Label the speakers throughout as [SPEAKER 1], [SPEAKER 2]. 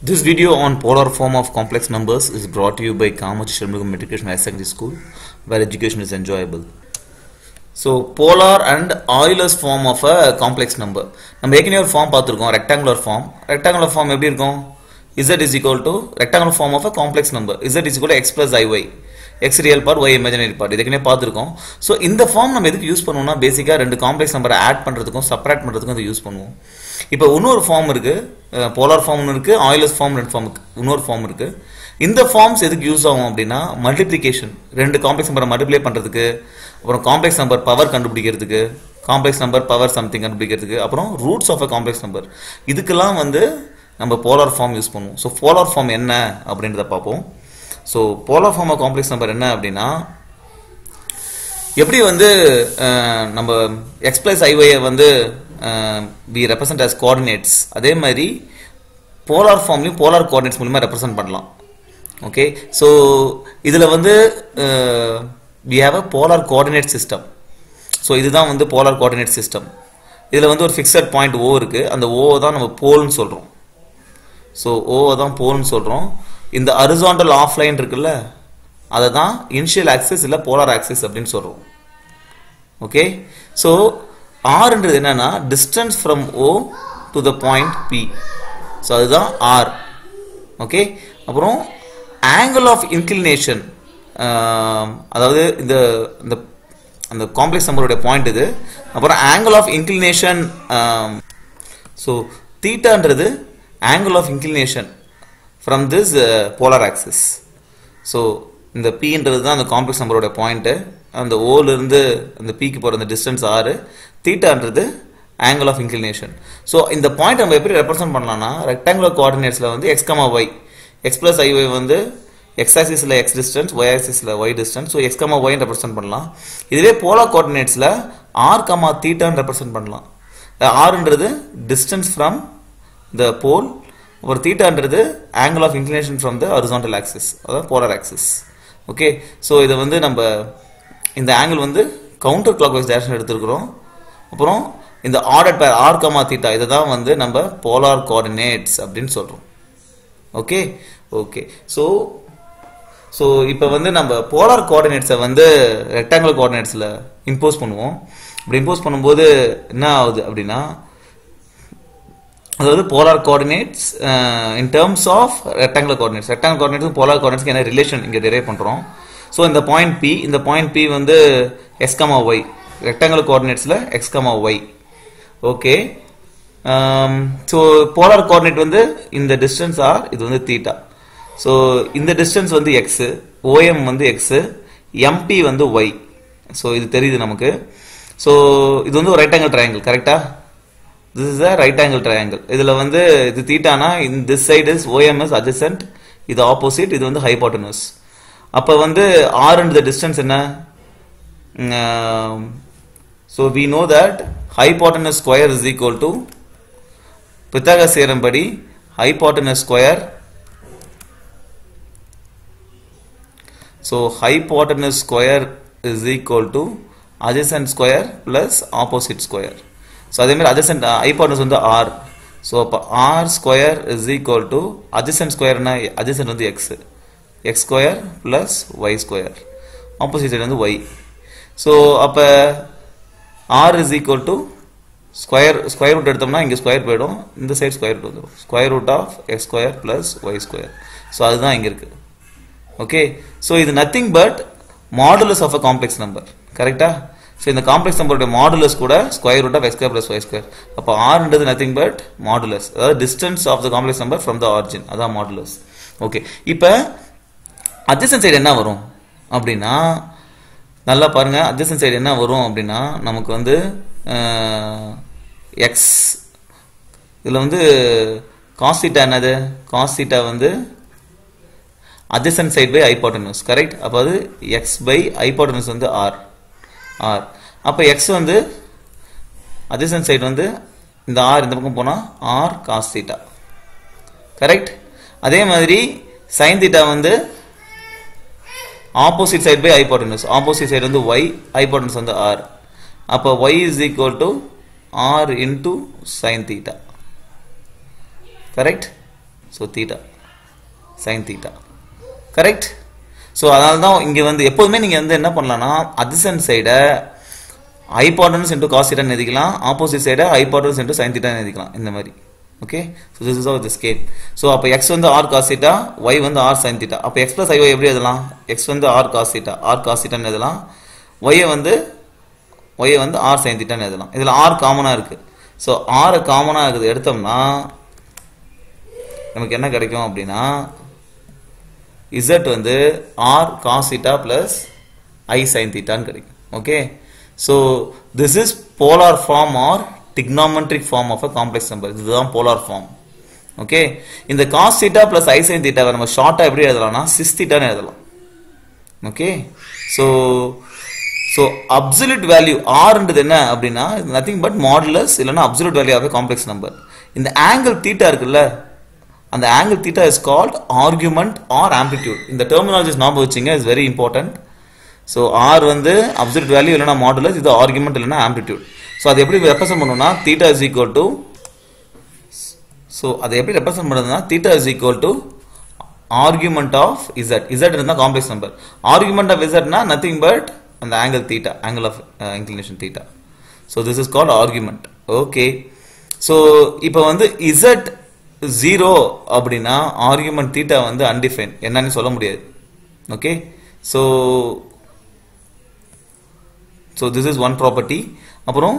[SPEAKER 1] This video on polar form of complex numbers is brought to you by Kamachi Shanmugam Matriculation Higher Secondary School, where education is enjoyable. So polar and Euler's form of a complex number நம்ம ஏற்கனவே ஒரு form பார்த்துருக்கோம் rectangular form rectangular form எப்படி இருக்கும் z is equal to rectangular form of a complex number z is equal x plus iy x real part y imaginary part இதுக்குனே பார்த்துருக்கோம் so இந்த form நம்ம எதுக்கு யூஸ் பண்ணுவோம்னா பேசிக்காக ரெண்டு காம்ப்ளெக்ஸ் நம்பரை ஆட் பண்ணுறதுக்கும் செப்பரேட் பண்ணுறதுக்கும் அதை யூஸ் பண்ணுவோம் இப்போ இன்னொரு ஃபார்ம் இருக்குது போலார் ஃபார்ம் ஒன்று இருக்குது ஆயிலஸ் ஃபார்ம் ரெண்டு ஃபார்ம் இன்னொரு ஃபார்ம் இருக்குது இந்த ஃபார்ம்ஸ் எதுக்கு யூஸ் ஆகும் அப்படின்னா மல்டிப்ளிகேஷன் ரெண்டு காம்ப்ளெக்ஸ் நம்பரை மல்டிப்ளை பண்ணுறதுக்கு அப்புறம் காம்ப்ளெக்ஸ் நம்பர் பவர் கண்டுபிடிக்கிறதுக்கு காம்ப்ளெக்ஸ் நம்பர் பவர் சம்திங் கண்டுபிடிக்கிறதுக்கு அப்புறம் roots of a complex number இதுக்கெல்லாம் வந்து நம்ம போலார் ஃபார்ம் யூஸ் பண்ணுவோம் ஸோ போலார் ஃபார்ம் என்ன அப்படின்றத பார்ப்போம் so polar form of complex number என்ன அப்படின்னா எப்படி வந்து அஹ், நம்ம எக்ஸ் பிளஸ் ஐஒயை வந்து வி ரெப்ரசன்ட் as கோஆர்டினேட்ஸ் அதே மாதிரி போலார் ஃபார்ம்லையும் போலார் கோஆர்டினேட்ஸ் மூலிமா ரெப்ரசன்ட் பண்ணலாம் ஓகே ஸோ இதில் வந்து we have a polar coordinate system so இதுதான் வந்து போலார் கோஆர்டினேட் சிஸ்டம் இதில் வந்து ஒரு ஃபிக்ஸட் பாயிண்ட் ஓ இருக்குது அந்த ஓ தான் நம்ம போல்னு சொல்கிறோம் ஸோ ஓவை தான் போல்னு சொல்கிறோம் இந்த அரிசாண்டல் ஆஃப்லைன் இருக்குல்ல அதை தான் இனிஷியல் ஆக்சிஸ் இல்லை போலார் ஆக்சிஸ் அப்படின்னு சொல்கிறோம் ஓகே ஸோ ஆர்ன்றது என்னன்னா distance from O to the point P so அதுதான் ஆர் ஓகே அப்புறம் ஆங்கிள் ஆஃப் இன்க்ளினேஷன் அதாவது இந்த இந்த அந்த காம்ப்ளெக்ஸ் நம்பருடைய பாயிண்ட் இது அப்புறம் ஆங்கிள் ஆஃப் இன்க்ளினேஷன் ஸோ தீட்டான்றது angle of inclination from this polar axis so இந்த பீன்றது தான் அந்த காம்ப்ளெக்ஸ் நம்பரோட பாயிண்ட்டு அந்த ஓலேருந்து அந்த பீக்கு போகிற அந்த டிஸ்டன்ஸ் ஆறு தீட்டான்றது ஆங்கிள் ஆஃப் இன்க்ளினேஷன் ஸோ இந்த பாயிண்ட் நம்ம எப்படி ரெப்ரசென்ட் பண்ணலாம்னா ரெக்டாங்குலர் கோஆர்டினேட்ஸில் வந்து x comma y x plus i y வந்து எக்ஸ் ஆக்சிஸில் எக்ஸ் டிஸ்டன்ஸ் ஒய் ஆக்சிஸில் y distance so x comma ஒய்னு ரெப்ரசென்ட் பண்ணலாம் இதுவே போலார் கோஆர்டினேட்ஸில் ஆர் கமா தீட்டான்னு ரெப்ரசென்ட் பண்ணலாம் ஆர்ன்றது டிஸ்டன்ஸ் ஃப்ரம் த போல் ஒரு தீட்டான்றது angle of inclination from the horizontal axis அதாவது போலார் ஆக்சிஸ் ஓகே ஸோ இதை வந்து நம்ம இந்த ஆங்கிள் வந்து கவுண்டர் கிளாக் வைஸ் டேரக்ஷன் எடுத்திருக்கிறோம் அப்புறம் இந்த ஆர்டர் பேர் ஆர் கமா தீட்டா இதை தான் வந்து நம்ம போலார் கோஆர்டினேட்ஸ் அப்படின்னு சொல்கிறோம் ஓகே ஓகே ஸோ ஸோ இப்போ வந்து நம்ம போலார் கோஆர்டினேட்ஸை வந்து ரெக்டாங்குலர் கோஆர்டினேட்ஸில் இம்போஸ் பண்ணுவோம் இப்படி இம்போஸ் பண்ணும்போது என்ன ஆகுது அப்படின்னா அதாவது polar coordinates in terms of rectangular coordinates rectangular coordinates polar கோஆர்டினேட்ஸ்க்கு என்ன ரிலேஷன் இங்கே டிரைவ் பண்ணுறோம் ஸோ இந்த பாயிண்ட் பி இந்த பாயிண்ட் பி வந்து எக்ஸ் கமா ஒய் ரெக்டாங்குலர் கோஆர்டினேட்ஸில் x comma y okay so polar coordinate வந்து இந்த டிஸ்டன்ஸ் ஆர் இது வந்து தீட்டா ஸோ இந்த டிஸ்டன்ஸ் வந்து எக்ஸு ஓஎம் வந்து எக்ஸு எம்பி வந்து ஒய் ஸோ இது தெரியுது நமக்கு ஸோ இது வந்து ஒரு ரைட் ஆங்கிள் ட்ரையாங்கிள் கரெக்டா this is a right angle triangle இதில் வந்து இது தீட்டானா in this side is O M's adjacent இது ஆப்போசிட் இது வந்து ஹைபாட்டனஸ் அப்போ வந்து ஆர் அண்ட் த டிஸ்டன்ஸ் என்ன so we know that hypotenuse square is equal to Pythagoras theorem படி hypotenuse square so hypotenuse square is equal to adjacent square plus opposite square so அதேமாதிரி adjacent hypotenuse வந்து r so அப்போ r square is equal to adjacent ஸ்கொயர்னா adjacent வந்து X x square plus y square opposite side வந்து y so அப்போ r is equal to square square root எடுத்தோம்னா இங்கே square போயிடும் இந்த சைடு ஸ்கொயர் ரூட் வந்துடும் square root of X square plus y square so அதுதான் இங்கே இருக்குது ஓகே ஸோ இது nothing but modulus of a complex number கரெக்டா ஸோ இந்த காம்ப்ளெக்ஸ் நம்பருடைய மாடுலஸ் கூட square root of X square plus y square அப்போ ஆர்ன்றது நத்திங் பட் மாடுலஸ் அதாவது distance of the complex number from the origin அதான் modulus okay இப்போ adjacent side என்ன வரும் அப்படின்னா நல்லா பாருங்க அட்ஜசன் சைடு என்ன வரும் அப்படின்னா நமக்கு வந்து எக்ஸ் இதில் வந்து காஸ்தீட்டா என்னது காஸ்தீட்டா வந்து adjacent side by hypotenuse correct அப்போ அது எக்ஸ் பை hypotenuse வந்து ஆர் ஆர் அப்போ எக்ஸ் வந்து adjacent side வந்து இந்த ஆர் இந்த பக்கம் போனால் ஆர் காஸ் தீட்டா கரெக்ட் அதே மாதிரி சைன் தீட்டா வந்து opposite side by hypotenuse opposite side வந்து ஒய் hypotenuse வந்து ஆர் அப்போ y is equal to r into sine theta correct so theta sine theta correct so அதனால தான் இங்கே வந்து எப்போதுமே நீங்கள் வந்து என்ன பண்ணலாம்னா அதிசன் சைடை ஹைபார்டன்ஸ் இன்டூ காஸ் தீட்டான்னு எழுதிக்கலாம் ஆப்போசிட் சைடை ஹைபார்டன்ஸ் இன்டூ சைன் தீட்டான்னு எழுதிக்கலாம் இந்த மாதிரி okay so this is of this came so அப்போ எக்ஸ் வந்து ஆர் காஸ் தீட்டா ஒய் வந்து ஆர் சைன் தீட்டா அப்போ எக்ஸ் பிளஸ் ஐஒய் எப்படி எழுதலாம் எக்ஸ் வந்து r cos theta r cos தீட்டான்னு எழுதலாம் ஒய்யை வந்து ஒய்யை வந்து ஆர் சைன் தீட்டான்னு எழுதலாம் இதில் ஆர் காமனாக இருக்குது ஸோ ஆர் காமனாக இருக்குது எடுத்தோம்னா நமக்கு என்ன கிடைக்கும் அப்படின்னா இசட் வந்து r cos theta plus i sine தீட்டான்னு கிடைக்கும் okay so this is polar form or trigonometric form of a complex number இதுதான் போலார் ஃபார்ம் ஓகே இந்த cos theta plus i sine தீட்டாவை நம்ம ஷார்ட்டாக எப்படி எழுதலாம்னா சிஸ் தீட்டான்னு எழுதலாம் okay so so absolute value ஆர்ன்றது என்ன அப்படின்னா நத்திங் பட் மாடுலஸ் இல்லைன்னா absolute value of complex number இந்த ஆங்கிள் தீட்டா இருக்குல்ல அந்த angle theta is called argument R amplitude இந்த டெர்மினாலஜிஸ் ஞாபகம் வச்சுங்க is very important so r வந்து அப்சல்யூட் வேல்யூ இல்லைனா மாடுலஸ் இது ஆர்குமெண்ட் இல்லைனா ஆம்பிடியூட் ஸோ அது எப்படி ரெப்ரசென்ட் பண்ணணும்னா theta is equal to so அதை எப்படி ரெப்ரசென்ட் பண்ணுறதுனா theta is equal to argument of z z இருந்தால் காம்ப்ளெக்ஸ் நம்பர் ஆர்குமெண்ட் ஆஃப் இசட்னா நத்திங் பட் அந்த angle theta angle of inclination theta so this is called argument okay so இப்போ வந்து z zero அப்படின்னா ஆர்குமெண்ட் தீட்டா வந்து undefined என்னன்னு சொல்ல முடியாது okay so so this is one property அப்புறம்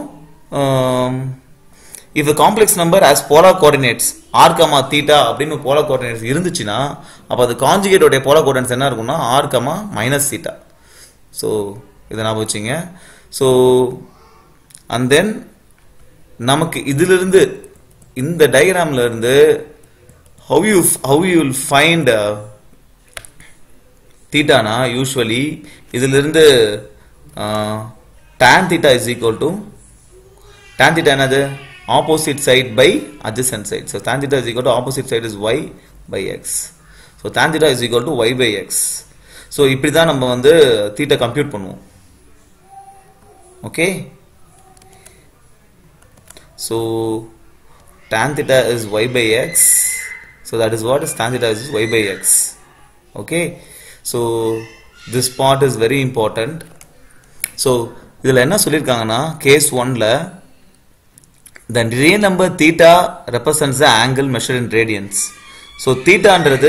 [SPEAKER 1] if complex number has polar coordinates r comma theta அப்படின்னு polar coordinates இருந்துச்சுன்னா அப்போ அது காஞ்சுகேட்டோடைய போலார் கோஆர்டினேட்ஸ் என்ன இருக்கும்னா r comma minus theta so இதை ஞாபகம் வச்சுங்க ஸோ அண்ட் தென் நமக்கு இதிலிருந்து இந்த டயக்ராம்ல இருந்து how you how you will find தீட்டானா யூஸ்வலி இதிலிருந்து tan theta is equal to tan theta என்னது opposite side by adjacent side so tan theta is equal to opposite side is y by x so tan theta is equal to y by x so இப்படி தான் நம்ம வந்து theta compute பண்ணுவோம் okay so tan theta is y by x so that is what is tan theta is y by x okay so this part is very important so இதில் என்ன சொல்லியிருக்காங்கன்னா case ஒன்ல the real number theta represents the angle measure in radians so தீட்டான்றது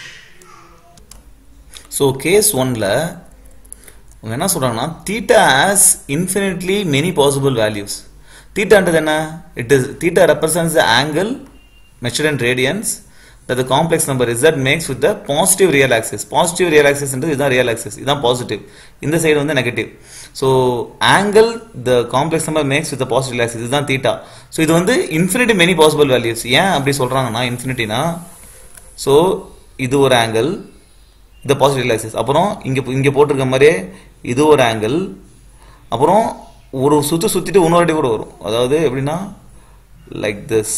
[SPEAKER 1] so case ஒன்ல அவங்க என்ன சொல்றாங்கன்னா theta has infinitely many possible values தீட்டான்றது என்ன it is theta represents the angle measure in radians that the complex number z makes with the positive real axis positive real axis என்றது இதுதான் real axis இதுதான் positive இந்த side வந்து negative so angle the complex number makes with positive real axis இதுதான் theta so இது வந்து infinity many possible values ஏன் அப்படி சொல்றாங்கன்னா இன்ஃபினிட்டினா ஸோ இது ஒரு ஆங்கிள் இந்த பாசிட்டிவ் real axis அப்புறம் இங்க இங்க போட்டிருக்க மாதிரியே இது ஒரு ஆங்கிள் அப்புறம் ஒரு சுத்து சுத்திட்டு இன்னொரு அடி கூட வரும் அதாவது எப்படின்னா லைக் திஸ்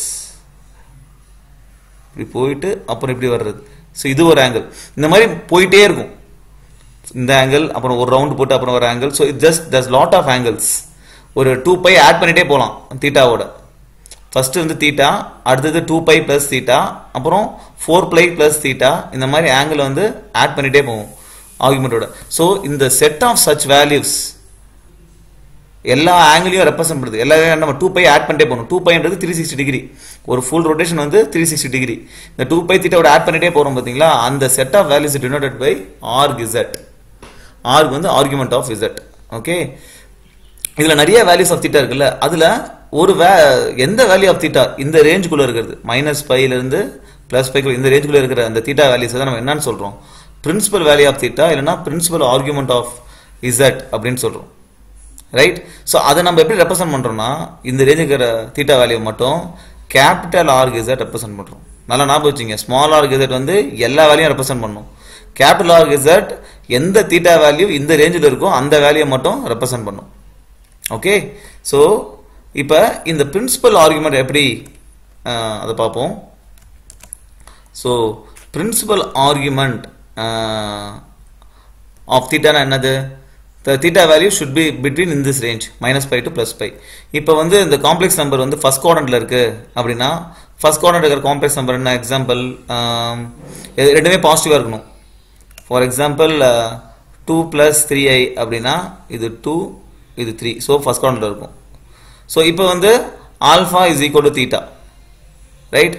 [SPEAKER 1] இப்படி போயிட்டு அப்புறம் இப்படி வர்றது ஸோ இது ஒரு ஆங்கிள் இந்த மாதிரி போயிட்டே இருக்கும் இந்த ஆங்கிள் அப்புறம் ஒரு ரவுண்ட் போட்டு அப்புறம் ஒரு angle so it just has lot of angles ஒரு டூ பை ஆட் பண்ணிட்டே போகலாம் தீட்டாவோட ஃபர்ஸ்ட் வந்து தீட்டா அடுத்தது டூ பை பிளஸ் தீட்டா அப்புறம் ஃபோர் பை பிளஸ் தீட்டா இந்த மாதிரி ஆங்கிள் வந்து ஆட் பண்ணிட்டே போகும் ஆர்குமெண்ட்டோட ஸோ இந்த செட் ஆஃப் சச் வேல்யூஸ் எல்லா ஆங்கிளையும் ரெப்ரசென்ட் பண்ணுது எல்லா நம்ம டூ பை ஆட் பண்ணிட்டே போகணும் டூ பைன்றது த்ரீ சிக்ஸ்டி டிகிரி ஒரு ஃபுல் ரொட்டேஷன் வந்து த்ரீ சிக்ஸ்டி டிகிரி இந்த டூ பை தீட்டாவோட ஆட் பண்ணிட்டே போகிறோம் பார்த்தீங்களா அந்த set of values denoted by arg z arg வந்து ஆர்குமெண்ட் ஆஃப் இசட் ஓகே இதில் நிறைய வேல்யூஸ் ஆஃப் தீட்டா இருக்குல்ல அதில் ஒரு வே எந்த வேல்யூ ஆஃப் தீட்டா இந்த ரேஞ்சுக்குள்ளே இருக்கிறது மைனஸ் ஃபைவ்லேருந்து ப்ளஸ் ஃபைவ் இந்த ரேஞ்சுக்குள்ளே இருக்கிற அந்த தீட்டா வேல்யூஸ் தான் நம்ம என்னன்னு சொல்கிறோம் பிரின்சிபல் வேல்யூ ஆஃப் தீட்டா இல்லைனா பிரின்சிபல் ஆர்குமெண்ட் ஆஃப் இசட் அப்படின்னு சொல்கிறோம் ரைட் ஸோ அதை நம்ம எப்படி ரெப்ரசென்ட் பண்ணுறோம்னா இந்த ரேஞ்சுக்கு இருக்கிற தீட்டா வேல்யூ மட்டும் கேபிட்டல் ஆர்க் இசட் ரெப்ரசென்ட் பண்ணுறோம் நல்லா ஞாபகம் வச்சுங்க ஸ்மால் ஆர்க் இசட் வந்து எல்லா வேல்யூயும் ரெப்ரசென்ட் பண்ணும் கேபிட்டல் ஆர்க் இசட் எந்த தீட்டா வேல்யூ இந்த ரேஞ்சில் இருக்கோ அந்த வேல்யூ மட்டும் ரெப்ரசென்ட் பண்ணும் ஓகே ஸோ இப்போ இந்த பிரின்சிபல் ஆர்குமெண்ட் எப்படி அதை பார்ப்போம் ஸோ பிரின்சிபல் ஆர்குமெண்ட் ஆஃப் தீட்டானா என்னது the theta value should be between in this range minus pi to plus pi இப்போ வந்து இந்த காம்ப்ளெக்ஸ் நம்பர் வந்து ஃபர்ஸ்ட் குவாட்ரண்ட்ல இருக்கு அப்படின்னா ஃபர்ஸ்ட் குவாட்ரண்ட் இருக்கிற காம்ப்ளெக்ஸ் நம்பர் என்ன எக்ஸாம்பிள் ரெண்டுமே பாசிட்டிவா இருக்கணும் for example two plus three i அப்படின்னா இது டூ இது த்ரீ ஸோ ஃபர்ஸ்ட் குவாட்ரண்ட்ல இருக்கும் ஸோ இப்போ வந்து alpha is equal to theta right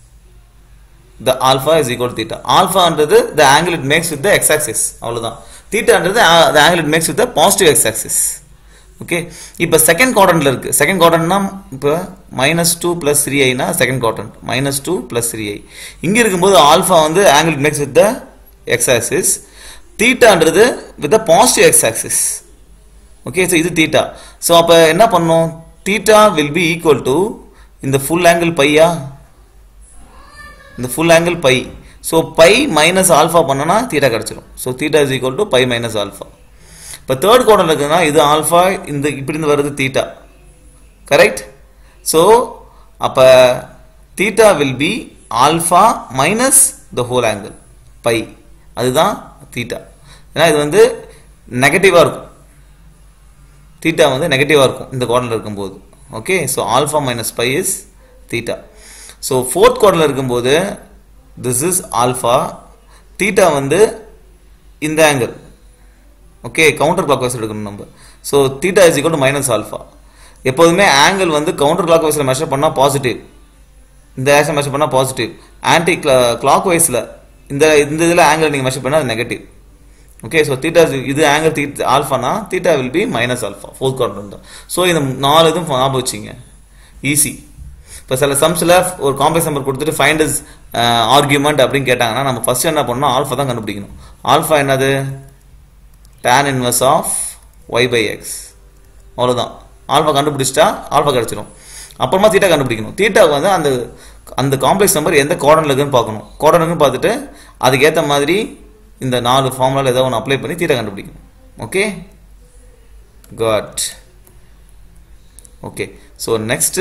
[SPEAKER 1] the alpha is equal to theta alpha என்றது the angle it makes with the x axis அவ்வளவுதான் theta என்றது uh, the angle it makes with the positive x axis okay இப்போ second குவாட்ரண்ட்ல இருக்கு second குவாட்ரண்ட்னா இப்போ minus two plus three ஐனா second quadrant minus two plus three i இங்க இருக்கும்போது ஆல்ஃபா வந்து angle it makes with the x axis தீட்டான்றது with the positive x axis okay so இது தீட்டா ஸோ அப்போ என்ன பண்ணும் theta will be equal to இந்த ஃபுல் ஆங்கிள் பையா இந்த full angle pi so pi minus alpha பண்ணனா தீட்டா கிடச்சிரும் so theta is equal to pi minus alpha இப்போ தேர்ட் குவார்டர் இருக்குன்னா இது ஆல்ஃபா இந்த இப்படி இருந்து வருது தீட்டா கரெக்ட் ஸோ அப்போ theta will be alpha minus the whole angle pi அதுதான் தீட்டா ஏன்னா இது வந்து நெகட்டிவாக இருக்கும் தீட்டா வந்து நெகட்டிவாக இருக்கும் இந்த குவார்டரில் இருக்கும்போது okay so alpha minus pi is theta so fourth குவார்டரில் இருக்கும்போது திஸ் இஸ் ஆல்ஃபா தீட்டா வந்து இந்த angle okay counterclockwise எடுக்கணும் நம்ம so theta is equal to minus alpha எப்போதுமே ஆங்கிள் வந்து கவுண்டர் கிளாக் வைஸில் மெஷர் பண்ணால் பாசிட்டிவ் இந்த ஆக்ஷன் மெஷர் பண்ணால் பாசிட்டிவ் ஆன்டி கிளாக் வைஸில் இந்த இந்த இதில் ஆங்கிள் நீங்கள் மெஷர் பண்ணால் அது நெகட்டிவ் ஓகே ஸோ தீட்டா இது ஆங்கிள் தீ ஆல்ஃபானா theta will B minus alpha fourth quarter தான் ஸோ இந்த நாலு இதுவும் ஞாபகம் வச்சிங்க ஈஸி இப்போ சில சம்ஸில் ஒரு காம்ப்ளெக்ஸ் நம்பர் கொடுத்துட்டு ஃபைண்ட் இஸ் ஆர்கியூமெண்ட் அப்படின்னு கேட்டாங்கன்னா நம்ம ஃபர்ஸ்ட் என்ன பண்ணணும் ஆல்ஃபா தான் கண்டுபிடிக்கணும் ஆல்ஃபா என்னது tan inverse of y by x அவ்வளோதான் ஆல்ஃபா கண்டுபிடிச்சிட்டா ஆல்ஃபா கிடச்சிரும் அப்புறமா தீட்டா கண்டுபிடிக்கணும் தீட்டாவுக்கு வந்து அந்த அந்த காம்ப்ளெக்ஸ் நம்பர் எந்த கோடனில் இருக்குன்னு பார்க்கணும் கோடன் இருக்குன்னு பார்த்துட்டு அதுக்கேற்ற மாதிரி இந்த நாலு ஃபார்முலாவில் ஏதோ ஒன்று அப்ளை பண்ணி தீட்டா கண்டுபிடிக்கணும் okay got okay so next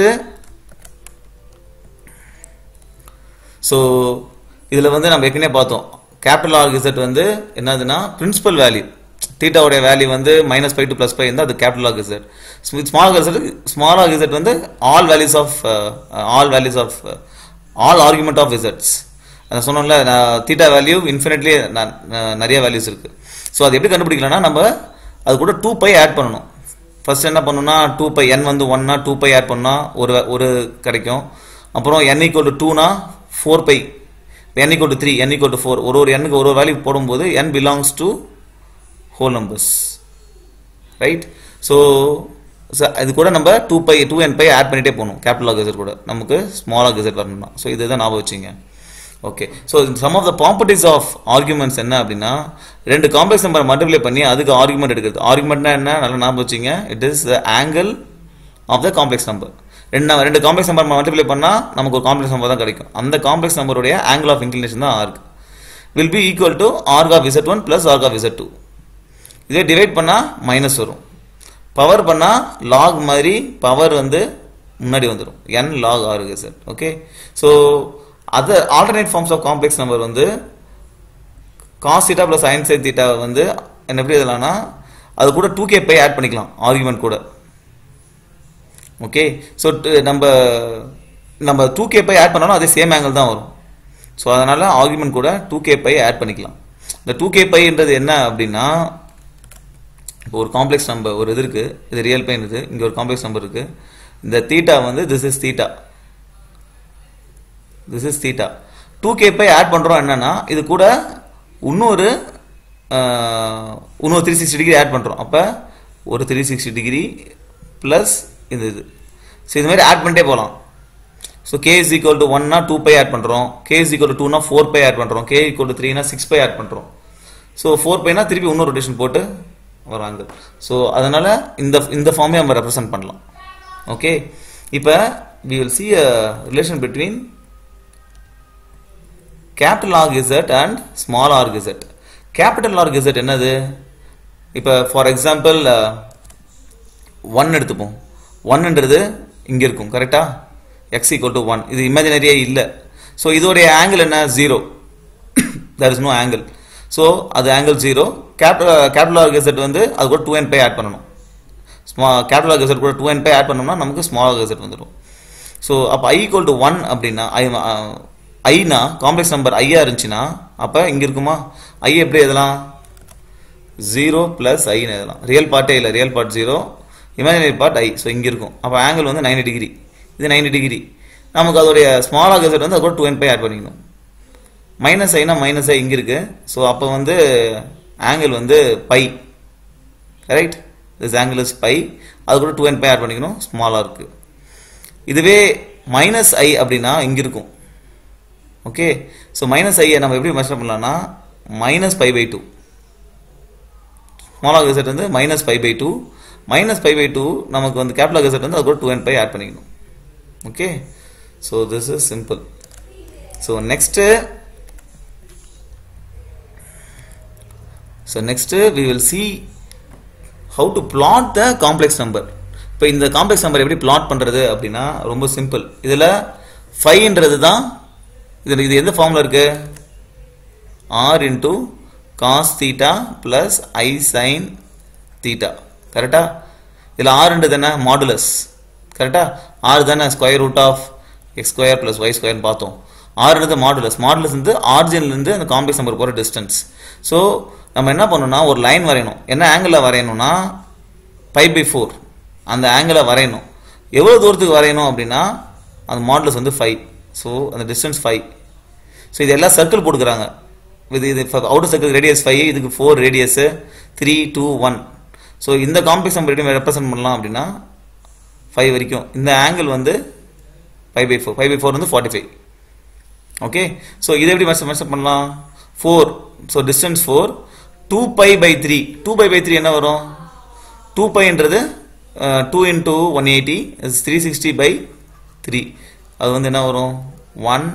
[SPEAKER 1] so இதில் வந்து நம்ம ஏற்கனவே பார்த்தோம் கேபிட்டல் ஆர் இசட் வந்து என்னதுன்னா பிரின்சிபல் வேல்யூ தீட்டாவுடைய வேல்யூ வந்து minus five to plus five இருந்தால் அது capital R Z small Z small R Z வந்து all values of all values of all argument of இசட்ஸ் நான் சொன்னோம்ல தீட்டா வேல்யூ இன்ஃபினிட்லி நிறைய வேல்யூஸ் இருக்குது ஸோ அது எப்படி கண்டுபிடிக்கலாம்னா நம்ம அது கூட டூ பை ஆட் பண்ணணும் ஃபர்ஸ்ட் என்ன பண்ணணும்னா டூ பை என் வந்து ஒன்னா டூ பை ஆட் பண்ணால் ஒரு ஒரு கிடைக்கும் அப்புறம் என் ஈக்குவல் டு டூனா four pi N equal to three N equal to four ஒரு ஒரு எண்ணுக்கு ஒரு ஒரு வேல்யூ போடும்போது N belongs to whole numbers right so இது கூட நம்ம two pi two N pi add பண்ணிட்டே போகணும் கேபிட்டல் ஆகசர் கூட நமக்கு ஸ்மால் ஆகசர் வரணும்னா ஸோ இதுதான் ஞாபகம் வச்சுங்க okay so some of the properties of arguments என்ன அப்படின்னா ரெண்டு காம்ப்ளெக்ஸ் நம்பர் மல்டிப்ளை பண்ணி அதுக்கு ஆர்குமெண்ட் எடுக்கிறது ஆர்குமெண்ட்னா என்ன நல்லா ஞாபகம் வச்சுங்க it is the angle of the complex number ரெண்டு ரெண்டு காம்ப்ளெக்ஸ் நம்பர் மல்டிப்ளை பண்ணால் நமக்கு ஒரு காம்ப்ளெக்ஸ் நம்பர் தான் கிடைக்கும் அந்த காம்ப்ளெக்ஸ் நம்பருடைய ஆங்கிள் ஆஃப் இன்க்ளினேஷன் தான் arg will be equal to arg of Z one plus arg of Z two இதே டிவைட் பண்ணால் மைனஸ் வரும் பவர் பண்ணால் லாக் மாதிரி பவர் வந்து முன்னாடி வந்துடும் N log arg Z okay so other alternate forms of complex number வந்து cos theta plus sine sine theta வந்து என்ன எப்படி எழுதலாம்னா அது கூட டூ கே பை ஆட் பண்ணிக்கலாம் ஆர்குமெண்ட் கூட ஓகே ஸோ நம்ம நம்ம டூ கே பை ஆட் பண்ணாலும் அதே சேம் ஆங்கிள் தான் வரும் ஸோ அதனால் ஆர்குமெண்ட் கூட டூ கே பை ஆட் பண்ணிக்கலாம் இந்த டூ கே பைன்றது என்ன அப்படின்னா இப்போ ஒரு காம்ப்ளெக்ஸ் நம்பர் ஒரு இது இருக்குது இது ரியல் பைன் இது இங்கே ஒரு காம்ப்ளெக்ஸ் நம்பர் இருக்குது இந்த தீட்டா வந்து this is theta this is theta two K pi add பண்ணுறோம் என்னன்னா இது கூட இன்னொரு இன்னொரு த்ரீ சிக்ஸ்டி டிகிரி ஆட் பண்ணுறோம் அப்போ ஒரு த்ரீ சிக்ஸ்டி டிகிரி ப்ளஸ் இந்த இது ஸோ இது மாதிரி ஆட் பண்ணிட்டே போகலாம் so K is equal to ஒன்னா டூ பை ஆட் பண்ணுறோம் கே இஸ் ஈக்குவல் டு டூனா ஃபோர் பை ஆட் பண்ணுறோம் கே ஈக்குவல் டு த்ரீனா சிக்ஸ் பை ஆட் பண்ணுறோம் ஸோ ஃபோர் பைனா திருப்பி இன்னொரு ரொட்டேஷன் போட்டு வராங்க ஸோ அதனால் இந்த இந்த ஃபார்மே நம்ம ரெப்ரசென்ட் பண்ணலாம் ஓகே இப்போ we will see a relation between capital R Z and small R Z capital R Z என்னது இப்போ ஃபார் எக்ஸாம்பிள் ஒன் எடுத்துப்போம் ஒன்ன்றது இங்கே இருக்கும் கரெக்டா எக்ஸ் ஈக்குவல் டு ஒன் இது இமேஜினரியே இல்லை ஸோ இதோடைய ஆங்கிள் என்ன zero there is no angle so அது angle zero capital capital R Z வந்து அது கூட டூ அண்ட் பை ஆட் பண்ணணும் ஸ்மா கேபிட்டல் ஆர் கெசட் கூட டூ அண்ட் பை ஆட் பண்ணோம்னா நமக்கு ஸ்மால் ஆர் கெசட் வந்துடும் ஸோ அப்போ ஐ ஈக்குவல் டு ஒன் அப்படின்னா ஐ ஐனா காம்ப்ளெக்ஸ் நம்பர் ஐயா இருந்துச்சுன்னா அப்போ இங்கே இருக்குமா ஐ எப்படி எழுதலாம் ஜீரோ ப்ளஸ் ஐன்னு எழுதலாம் ரியல் பார்ட்டே இல்லை real part zero imaginary part I so இங்கே இருக்கும் அப்போ ஆங்கிள் வந்து 90 டிகிரி இது 90 டிகிரி நமக்கு அதோடைய ஸ்மால் ஆகசட் வந்து அது கூட டூ அண்ட் பை ஆட் பண்ணிக்கணும் மைனஸ் ஐனா மைனஸ் ஐ இங்கே இருக்கு ஸோ அப்போ வந்து ஆங்கிள் வந்து pi right this angle is pi அது கூட டூ அண்ட் பை ஆட் பண்ணிக்கணும் ஸ்மாலாக இருக்கு இதுவே மைனஸ் ஐ அப்படின்னா இங்கே இருக்கும் ஓகே ஸோ மைனஸ் ஐயை நம்ம எப்படி மெஷர் பண்ணலாம்னா minus pi pi two small R Z வந்து minus pi pi two minus pi pi two நமக்கு வந்து கேபிட்டல் ஆகசட் வந்து அது கூட டூ அண்ட் பை ஆட் பண்ணிக்கணும் okay so this is simple so next so next we will see how to plot the complex number இப்போ இந்த complex number எப்படி plot பண்ணுறது அப்படின்னா ரொம்ப சிம்பிள் இதில் ஃபைவ்ன்றது தான் இதில் இது எந்த ஃபார்மில் இருக்கு R into cos theta plus I sine theta கரெக்டா இதில் ஆறுன்றது என்ன மாடுலஸ் கரெக்டா ஆறு தானே square root of X square plus Y ஸ்கொயர்னு பார்த்தோம் ஆறுன்றது மாடுலஸ் மாடுலஸ் வந்து ஆரிஜின்லேருந்து அந்த காம்ப்ளெக்ஸ் நம்பர் போகிற டிஸ்டன்ஸ் ஸோ நம்ம என்ன பண்ணணும்னா ஒரு லைன் வரையணும் என்ன ஆங்கிளில் வரையணும்னா பை பை ஃபோர் அந்த ஆங்கிளை வரையணும் எவ்வளோ தூரத்துக்கு வரையணும் அப்படின்னா அந்த மாடுலஸ் வந்து ஃபைவ் ஸோ அந்த டிஸ்டன்ஸ் ஃபைவ் ஸோ இது எல்லாம் சர்க்கிள் போட்டுக்கிறாங்க இது இது அவுட்டர் சர்க்கிள் ரேடியஸ் ஃபைவ் இதுக்கு four radius three two one so இந்த காம்ப்ளெக்ஸ் நம்பர் எப்படி ரெப்ரசென்ட் பண்ணலாம் அப்படின்னா ஃபைவ் வரைக்கும் இந்த ஆங்கிள் வந்து five pi four five pi four வந்து ஃபார்ட்டி ஃபைவ் ஓகே ஸோ இதை எப்படி மெஷர் மெஷர் பண்ணலாம் four so distance four two pi pi three two pi pi three என்ன வரும் two பைன்றது two into one eighty three sixty pi three அது வந்து என்ன வரும் one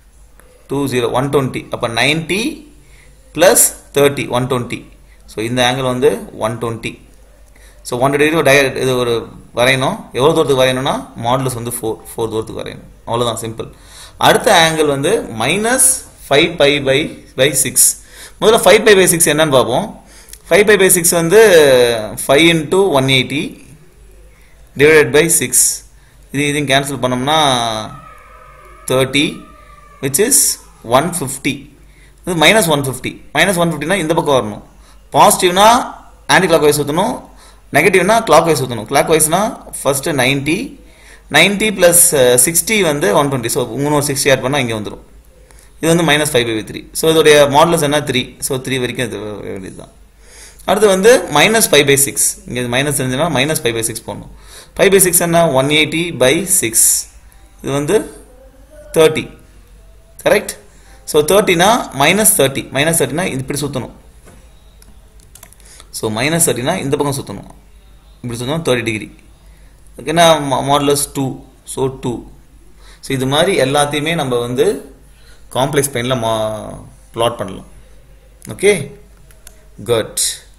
[SPEAKER 1] two zero one twenty அப்போ ninety plus thirty one twenty so இந்த angle வந்து one twenty so one degree டய இது ஒரு வரையணும் எவ்வளோ தூரத்துக்கு வரையணும்னா மாடலஸ் வந்து ஃபோர் ஃபோர் தூரத்துக்கு வரையணும் அவ்வளோதான் சிம்பிள் அடுத்த ஆங்கிள் வந்து minus five pi pi pi six முதல்ல ஃபைவ் பை பை சிக்ஸ் என்னன்னு பார்ப்போம் ஃபைவ் பை பை சிக்ஸ் வந்து five into one eighty divided by six இது இதையும் கேன்சல் பண்ணோம்னா thirty which is one fifty இது minus one fifty minus one ஃபிஃப்டினா இந்த பக்கம் வரணும் பாசிட்டிவ்னா ஆன்டி கிளாக் வைஸ் ஊற்றணும் நெகட்டிவ்னா கிளாக் வைஸ் ஊற்றணும் கிளாக் வைஸ்னா first ninety ninety plus sixty வந்து ஒன் டுவெண்ட்டி ஸோ இன்னொரு சிக்ஸ்டி ஆட் பண்ணால் இங்கே வந்துடும் இது வந்து minus five pi three so இதோடைய மாடலஸ் என்ன த்ரீ ஸோ த்ரீ வரைக்கும் இது வேண்டியது தான் அடுத்து வந்து மைனஸ் ஃபைவ் பை சிக்ஸ் இங்கே மைனஸ் இருந்துச்சுன்னா மைனஸ் ஃபைவ் பை சிக்ஸ் போடணும் ஃபைவ் பை சிக்ஸ் என்ன ஒன் எயிட்டி பை சிக்ஸ் இது வந்து தேர்ட்டி கரெக்ட் ஸோ தேர்ட்டினா மைனஸ் தேர்ட்டி மைனஸ் தேர்ட்டினா இப்படி சுற்றணும் ஸோ மைனஸ் தேர்ட்டினா இந்த பக்கம் சுற்றணும் இப்படி சுற்றணும் தேர்ட்டி டிகிரி ஓகேனா modulus two so two so இது மாதிரி எல்லாத்தையுமே நம்ம வந்து காம்ப்ளெக்ஸ் பெயினில் மா ப்ளாட் பண்ணலாம் ஓகே குட்